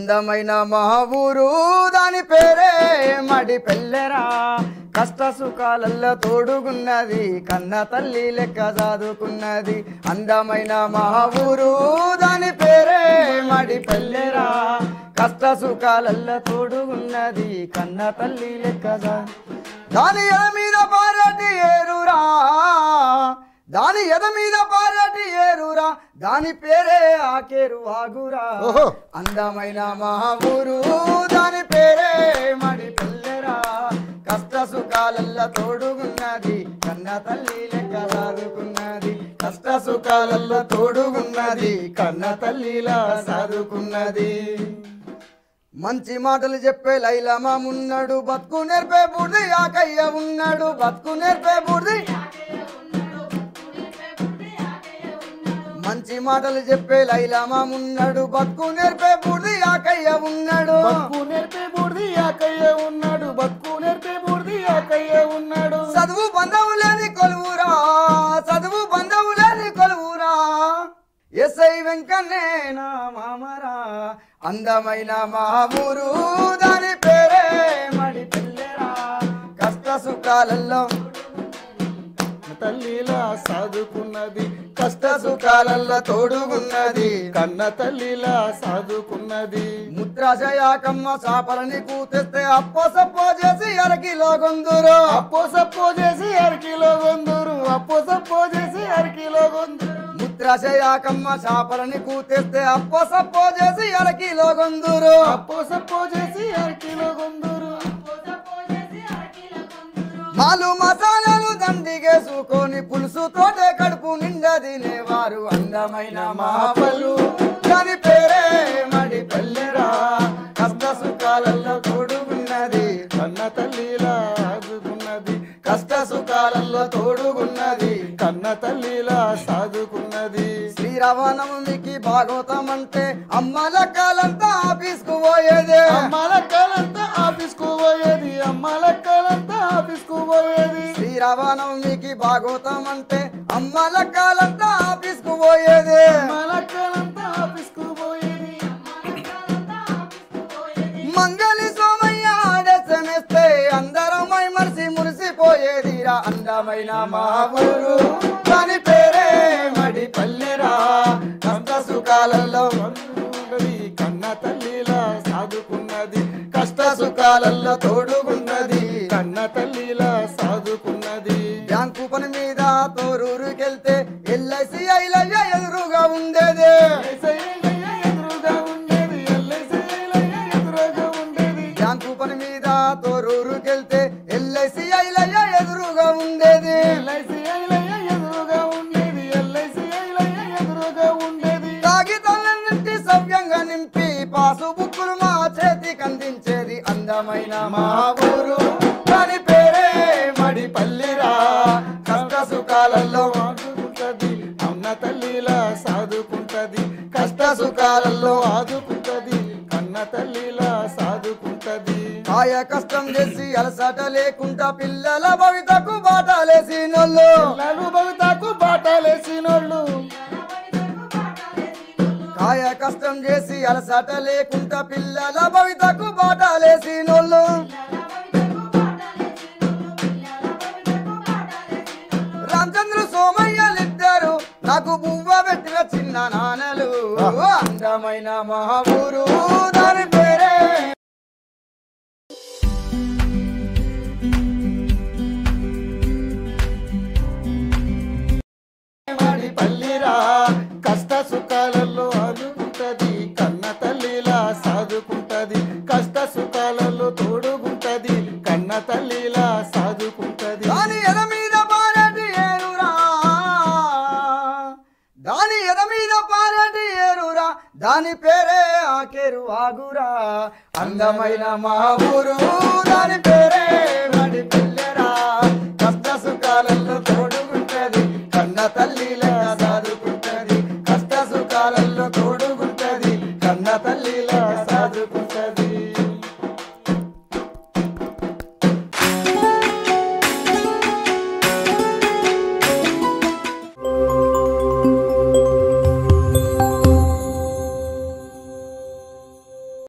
అందమైన మా ఊరు దాని పేరే మడి పెళ్ళెరా కష్ట సుఖాలల్లో తోడుగున్నది కన్న తల్లి లెక్క చదువుకున్నది అందమైన మా ఊరు దాని పేరే మడి పెళ్ళెరా కష్ట సుఖాలల్లో తోడుగున్నది కన్న తల్లి లెక్క చ- దాని ఎద మీద పారటి ఏరురా దాని ఎద మీద పారటి ఏరురా దాని పేరే ఆకేరు ఆగురా ఓహో. అందమైన మా ఊరు దాని పేరే మడి పల్లెరా కష్ట సుఖాలల్ల తోడుగున్నది కన్న తల్లి లెక్క చదువుకున్నది కష్ట సుఖాలల్ల తోడుగున్నది కన్న తల్లిలా చదువుకున్నది మంచి మాటలు చెప్పే లైలమా ఉన్నాడు బతుకు నేర్పే బుడిది ఆకయ్య ఉన్నాడు బతుకు నేర్పే బుడిది మంచి మాటలు చెప్పే లైలమా ఉన్నాడు బతుకు నేర్పే బుడిది ఆకయ్య ఉన్నాడు బతుకు నేర్పే బూడిది ఆకయ్య ఉన్నాడు బతుకు నేర్పే బూడిది ఆకయ్య ఉన్నాడు చదువు బంధము లేని కొలువురా చదువు బంధము లేని కొలువురా ఎస్ఐ వెంకన్నే నా మామరా అందమైన మా ఊరు దాని పేరే మడి పిల్లరా కష్ట సుఖాలలో తల్లిలా సాదుకున్నది కష్ట సుఖాలలో తోడుగున్నది కన్న తల్లిలా సాదుకున్నది ముద్రాశయాకమ్మ చాపలని కూతెస్తే అప్పో సప్పో చేసి అరకిలో గొందురు అప్పో సప్పో చేసి అరకిలో గొందురు అప్పో సప్పో చేసి అరకిలో గొందురు ముద్రాశయాకమ్మ చాపలని కూతెస్తే అప్పో సప్పో చేసి అరకిలో గొందురు అప్పో సప్పో చేసి అరకిలో గొందురు మాలు మసాలాలు దండిగేసుకొని పులుసు తోటే కడుపు నిండా తినేవారు అందమైన మాపలు దాని పేరే మడి పల్లెరా కష్ట సుఖాలలో తోడుగున్నది కన్న తల్లిలా సాదుకున్నది కష్ట సుఖాలలో తోడుగున్నది కన్న తల్లిలా సాదుకున్నది శ్రీరామనవమికి భాగవతం అంటే అమ్మల కాలంతా ఆఫీస్కు పోయేదే అమ్మల కాలంతా ఆఫీస్ కు పోయేది అమ్మల కాలంతా ఆఫీస్ కు పోయేది శ్రీరామనవమికి భాగవతం అంటే అమ్మల కాలంతా ఆఫీస్కు పోయేదే అమ్మల కాలంతా ఆఫీస్ కు పోయేది మంగళి సోమయ్య ఆడసనేస్తే అందరమై మరిసి మురిసిపోయేదిరా అందమైన మా ఊరు దాని పేరే మడి పల్లెరా కష్ట సుఖాలలో ఉన్నది కన్న తల్లిలా సాదుకున్నది కష్ట సుఖాలలో తోడుగున్నది కన్న తల్లిలా సాదుకున్నది బ్యాంకు పని మీద తోరూరుకెళ్తే ఎల్ఐసి ఐలయ్య ఎదురుగా ఉండేదే ఎల్లయ్య ఎదురుగా ఉండేది ఎల్లయ్య ఎదురుగా ఉండేది బ్యాంకు పని మీద తోరూరుకెళ్తే ఎల్ఐసి ఐలయ్య ఎదురుగా ఉండేది ఎల్ఐసి ఎల్లయ్య ఎదురుగా ఉండేది ఎల్ఐసి ఎల్లయ్య ఎదురుగా ఉండేది కాగితాలన్నింటి సవ్యంగా నింపి పాసు బుక్కులు మా చేతికి అందించేది అందమైన మా ఊరు దాని పేరే మడి పల్లిరా కష్ట సుఖాలలో ఆదుకుంటది అన్న తల్లిలా సాదుకుంటది కష్ట సుఖాలలో ఆదుకుంటది కన్న తల్లిలా సాదుకుంటది కాయ కష్టం చేసి అలసట లేకుండా పిల్లల భవితకు బాటలేసి నొల్లు పిల్లలు భవితకు బాటలేసినోళ్ళు కాయ కష్టం చేసి అలసట లేకుండా పిల్లల భవితకు బాటలేసి నొల్లు రామచంద్ర సోమయ్యలిద్దరు నాకు బువ్వ పెట్టిన చిన్న నాన్నలు అందమైన మా ఊరు దాని పేరే వాడి పల్లిరా కష్ట సుఖాలలో ఆదుకుంటది కన్న తల్లిలా సాదుకుంటది కష్ట సుఖాలలో తోడుగుంటది కన్న తల్లిలా సాదుకుంటది దాని ఎద మీద పారటి ఏరురా దాని ఎద మీద పారటి ఏరురా దాని పేరే ఆకేరు ఆగురా అందమైన మా ఊరు దాని పేరే మడి